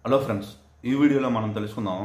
hello friends ఈ వీడియోలో మనం తెలుసుకుందాం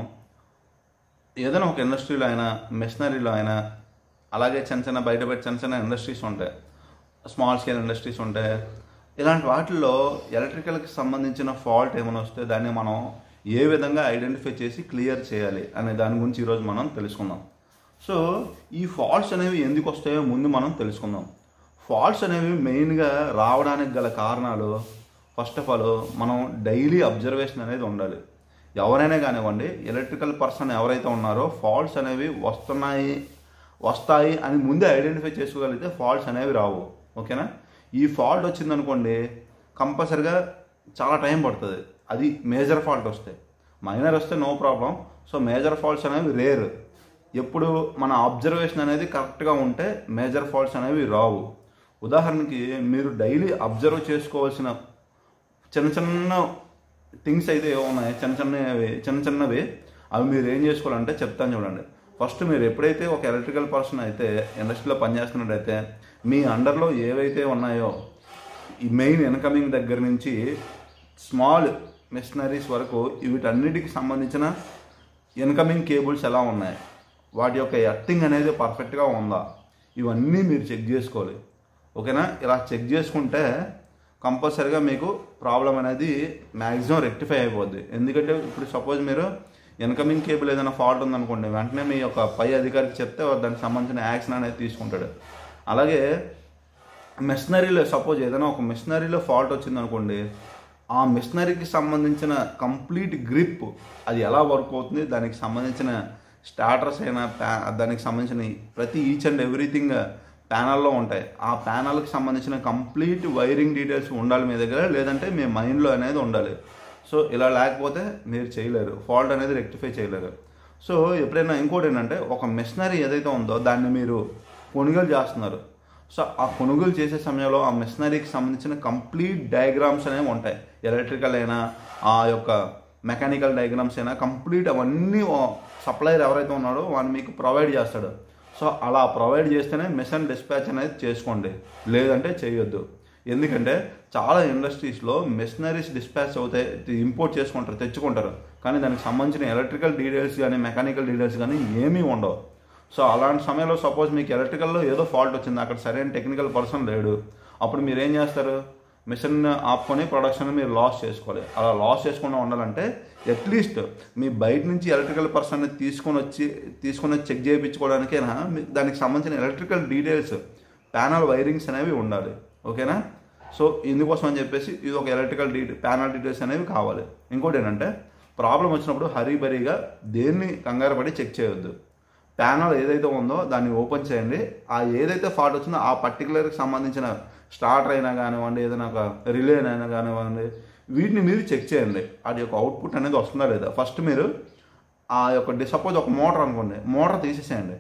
ఏదైనా ఒక ఇండస్ట్రీలో అయినా మెషినరీలో అయినా అలాగే చిన్న చిన్న బయట బయట చిన్న చిన్న ఇండస్ట్రీస్ ఉంటాయి స్మాల్ స్కేల్ ఇండస్ట్రీస్ ఉంటాయి ఇలాంటి వాటిల్లో ఎలక్ట్రికల్కి సంబంధించిన ఫాల్ట్ ఏమైనా వస్తే దాన్ని మనం ఏ విధంగా ఐడెంటిఫై చేసి క్లియర్ చేయాలి అనే దాని గురించి ఈరోజు మనం తెలుసుకుందాం సో ఈ ఫాల్ట్స్ అనేవి ఎందుకు వస్తాయో ముందు మనం తెలుసుకుందాం ఫాల్ట్స్ అనేవి మెయిన్గా రావడానికి గల కారణాలు ఫస్ట్ ఆఫ్ ఆల్ మనం డైలీ అబ్జర్వేషన్ అనేది ఉండాలి ఎవరైనా కానివ్వండి ఎలక్ట్రికల్ పర్సన్ ఎవరైతే ఉన్నారో ఫాల్ట్స్ అనేవి వస్తున్నాయి వస్తాయి అని ముందే ఐడెంటిఫై చేసుకోగలిగితే ఫాల్ట్స్ అనేవి రావు ఓకేనా ఈ ఫాల్ట్ వచ్చిందనుకోండి కంపల్సరిగా చాలా టైం పడుతుంది అది మేజర్ ఫాల్ట్ వస్తే మైనర్ వస్తే no problem so major faults అనేవి రేర్ ఎప్పుడు మన అబ్జర్వేషన్ అనేది కరెక్ట్గా ఉంటే మేజర్ ఫాల్ట్స్ అనేవి రావు ఉదాహరణకి మీరు డైలీ అబ్జర్వ్ చేసుకోవాల్సిన చిన్న చిన్న థింగ్స్ అయితే ఏవో ఉన్నాయి చిన్న చిన్నవి చిన్న చిన్నవి అవి మీరు ఏం చేసుకోవాలంటే చెప్తాను చూడండి ఫస్ట్ మీరు ఎప్పుడైతే ఒక ఎలక్ట్రికల్ పర్సన్ అయితే ఇండస్ట్రీలో పనిచేస్తున్నట్టయితే మీ అండర్లో ఏవైతే ఉన్నాయో ఈ మెయిన్ ఇన్కమింగ్ దగ్గర నుంచి స్మాల్ మెషినరీస్ వరకు వీటన్నిటికి సంబంధించిన ఇన్కమింగ్ కేబుల్స్ ఎలా ఉన్నాయి వాటి యొక్క ఎర్తింగ్ అనేది పర్ఫెక్ట్గా ఉందా ఇవన్నీ మీరు చెక్ చేసుకోవాలి ఓకేనా ఇలా చెక్ చేసుకుంటే కంపల్సరీగా మీకు ప్రాబ్లం అనేది మ్యాక్సిమం రెక్టిఫై అయిపోద్ది ఎందుకంటే ఇప్పుడు సపోజ్ మీరు ఇన్కమింగ్ కేబుల్ ఏదైనా ఫాల్ట్ ఉందనుకోండి వెంటనే మీ యొక్క పై అధికారికి చెప్తే వాడు దానికి సంబంధించిన యాక్షన్ అనేది తీసుకుంటాడు అలాగే మెషినరీలో సపోజ్ ఏదైనా ఒక మెషినరీలో ఫాల్ట్ వచ్చింది అనుకోండి ఆ మెషినరీకి సంబంధించిన కంప్లీట్ గ్రిప్ అది ఎలా వర్క్ అవుతుంది దానికి సంబంధించిన స్టార్టర్స్ అయినా ప్యా- దానికి సంబంధించిన ప్రతి ఈచ్ అండ్ ఎవ్రీథింగ్ ప్యానల్లో ఉంటాయి ఆ ప్యానల్కి సంబంధించిన కంప్లీట్ వైరింగ్ డీటెయిల్స్ ఉండాలి మీ దగ్గర లేదంటే మీ మైండ్లో అనేది ఉండాలి సో ఇలా లేకపోతే మీరు చేయలేరు ఫాల్ట్ అనేది రెక్టిఫై చేయలేరు సో ఎప్పుడైనా ఇంకోటి ఏంటంటే ఒక మెషినరీ ఏదైతే ఉందో దాన్ని మీరు కొనుగోలు చేస్తున్నారు సో ఆ కొనుగోలు చేసే సమయంలో ఆ మెషినరీకి సంబంధించిన కంప్లీట్ డయాగ్రామ్స్ అనేవి ఉంటాయి ఎలక్ట్రికల్ అయినా ఆ యొక్క మెకానికల్ డయాగ్రామ్స్ అయినా కంప్లీట్ అవన్నీ సప్లయర్ ఎవరైతే ఉన్నాడో వాడిని మీకు ప్రొవైడ్ చేస్తాడు సో అలా ప్రొవైడ్ చేస్తేనే మిషన్ డిస్పాచ్ అనేది చేసుకోండి లేదంటే చేయొద్దు ఎందుకంటే చాలా ఇండస్ట్రీస్లో మెషినరీస్ డిస్పాచ్ అవుతాయి ఇంపోర్ట్ చేసుకుంటారు తెచ్చుకుంటారు కానీ దానికి సంబంధించిన ఎలక్ట్రికల్ డీటెయిల్స్ కానీ మెకానికల్ డీటెయిల్స్ కానీ ఏమీ ఉండవు సో అలాంటి సమయంలో సపోజ్ మీకు ఎలక్ట్రికల్లో ఏదో ఫాల్ట్ వచ్చింది అక్కడ సరైన టెక్నికల్ పర్సన్ లేడు అప్పుడు మీరు ఏం చేస్తారు మిషన్ ఆపుకొని ప్రొడక్షన్ మీరు లాస్ చేసుకోవాలి అలా లాస్ చేసుకుండా ఉండాలంటే అట్లీస్ట్ మీ బయట నుంచి ఎలక్ట్రికల్ పర్సన్ తీసుకొని వచ్చి తీసుకొని వచ్చి చెక్ చేయించుకోవడానికైనా మీ- దానికి సంబంధించిన ఎలక్ట్రికల్ డీటెయిల్స్ ప్యానల్ వైరింగ్స్ అనేవి ఉండాలి ఓకేనా సో ఇందుకోసం అని చెప్పేసి ఇది ఒక ఎలక్ట్రికల్ డీ ప్యానల్ డీటెయిల్స్ అనేవి కావాలి ఇంకోటి ఏంటంటే ప్రాబ్లం వచ్చినప్పుడు హరీబరీగా దేన్ని కంగారు పడి చెక్ చేయొద్దు ప్యానల్ ఏదైతే ఉందో దాన్ని ఓపెన్ చేయండి ఆ ఏదైతే ఫాల్ట్ వచ్చిందో ఆ పర్టికులర్కి సంబంధించిన స్టార్టర్ అయినా కానివ్వండి ఏదైనా ఒక రిలే అయినా కానివ్వండి వీటిని మీరు చెక్ చేయండి అది యొక్క అవుట్పుట్ అనేది వస్తుందా లేదా ఫస్ట్ మీరు ఆ యొక్క సపోజ్ ఒక మోటార్ అనుకోండి మోటార్ తీసేసేయండి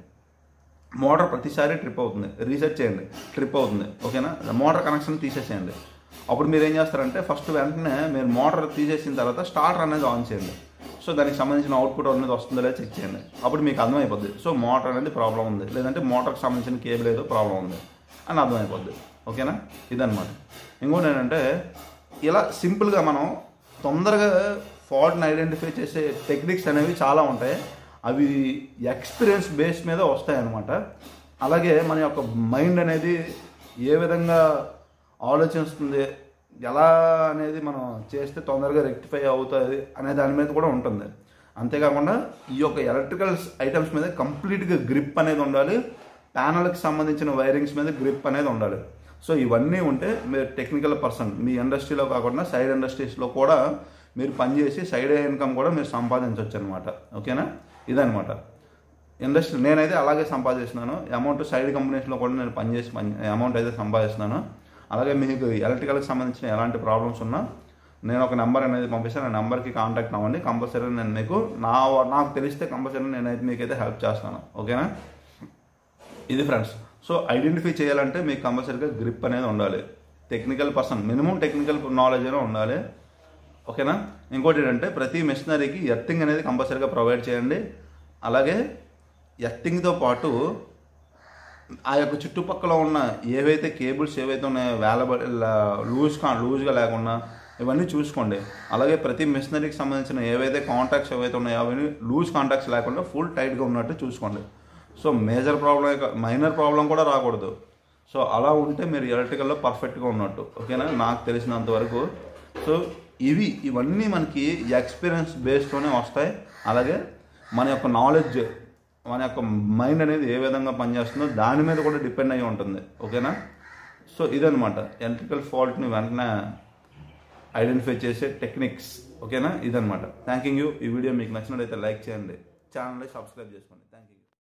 మోటార్ ప్రతిసారి ట్రిప్ అవుతుంది రీసెట్ చేయండి ట్రిప్ అవుతుంది ఓకేనా మోటార్ కనెక్షన్ తీసేసేయండి అప్పుడు మీరు ఏం చేస్తారంటే ఫస్ట్ వెంటనే మీరు మోటార్ తీసేసిన తర్వాత స్టార్టర్ అనేది ఆన్ చేయండి సో దానికి సంబంధించిన అవుట్పుట్ అనేది వస్తుందో లేదో చెక్ చేయండి అప్పుడు మీకు అర్థమైపోద్ది సో మోటార్ అనేది ప్రాబ్లం ఉంది లేదంటే మోటార్కి సంబంధించిన కేబుల్ ఏదో ప్రాబ్లం ఉంది అని అర్థమైపోద్ది ఓకేనా ఇదన్నమాట ఇంకోటి ఏంటంటే ఇలా సింపుల్గా మనం తొందరగా ఫాల్ట్ని ఐడెంటిఫై చేసే టెక్నిక్స్ అనేవి చాలా ఉంటాయి అవి ఎక్స్పీరియన్స్ బేస్ మీద వస్తాయి అన్నమాట అలాగే మన యొక్క మైండ్ అనేది ఏ విధంగా ఆలోచిస్తుంది ఎలా అనేది మనం చేస్తే తొందరగా రెక్టిఫై అవుతుంది అనే దాని మీద కూడా ఉంటుంది అంతేకాకుండా ఈ యొక్క ఎలక్ట్రికల్ ఐటమ్స్ మీద కంప్లీట్గా గ్రిప్ అనేది ఉండాలి ప్యానల్కి సంబంధించిన వైరింగ్స్ మీద గ్రిప్ అనేది ఉండాలి సో ఇవన్నీ ఉంటే మీరు టెక్నికల్ పర్సన్ మీ ఇండస్ట్రీలో కాకుండా సైడ్ ఇండస్ట్రీస్లో కూడా మీరు పనిచేసి సైడ్ ఇన్కమ్ కూడా మీరు సంపాదించవచ్చు అనమాట ఓకేనా ఇదనమాట ఇండస్ట్రీ నేనైతే అలాగే సంపాదిస్తున్నాను అమౌంట్ సైడ్ కంపెనీస్లో కూడా నేను పనిచేసి పని అమౌంట్ అయితే సంపాదిస్తున్నాను అలాగే మీకు ఎలక్ట్రికల్కి సంబంధించిన ఎలాంటి ప్రాబ్లమ్స్ ఉన్నా నేను ఒక నెంబర్ అనేది పంపిస్తాను ఆ నెంబర్కి కాంటాక్ట్ అవ్వండి కంపల్సరీ నేను మీకు నా నాకు తెలిస్తే కంపల్సరీ నేనైతే మీకైతే హెల్ప్ చేస్తాను ఓకేనా ఇది ఫ్రెండ్స్ సో ఐడెంటిఫై చేయాలంటే మీకు కంపల్సరీగా గ్రిప్ అనేది ఉండాలి technical person minimum technical knowledge అయినా ఉండాలి ఓకేనా ఇంకోటి ఏంటంటే ప్రతి మెషినరీకి ఎర్తింగ్ అనేది కంపల్సరీగా ప్రొవైడ్ చేయండి అలాగే ఎర్తింగ్తో పాటు ఆ యొక్క చుట్టుపక్కల ఉన్న ఏవైతే కేబుల్స్ ఏవైతే ఉన్నాయో వేలబడి లూజ్ కా లూజ్గా లేకుండా ఇవన్నీ చూసుకోండి అలాగే ప్రతి మిషనరీకి సంబంధించిన ఏవైతే కాంటాక్ట్స్ ఏవైతే ఉన్నాయో అవన్నీ లూజ్ కాంటాక్ట్స్ లేకుండా ఫుల్ టైట్గా ఉన్నట్టు చూసుకోండి so major problem minor problem కూడా రాకూడదు సో అలా ఉంటే మీరు ఎలక్ట్రికల్లో పర్ఫెక్ట్గా ఉన్నట్టు ఓకేనా నాకు తెలిసినంత వరకు సో ఇవి ఇవన్నీ మనకి ఎక్స్పీరియన్స్ బేస్డ్తోనే వస్తాయి అలాగే మన యొక్క నాలెడ్జ్ మన యొక్క మైండ్ అనేది ఏ విధంగా పనిచేస్తుందో దాని మీద కూడా డిపెండ్ అయి ఉంటుంది ఓకేనా సో ఇదనమాట ఎలక్ట్రికల్ ఫాల్ట్ని వెంటనే ఐడెంటిఫై చేసే టెక్నిక్స్ ఓకేనా ఇదనమాట థ్యాంక్ యూ ఈ వీడియో మీకు నచ్చినట్లయితే లైక్ చేయండి ఛానల్ని సబ్స్క్రైబ్ చేసుకోండి థ్యాంక్ యూ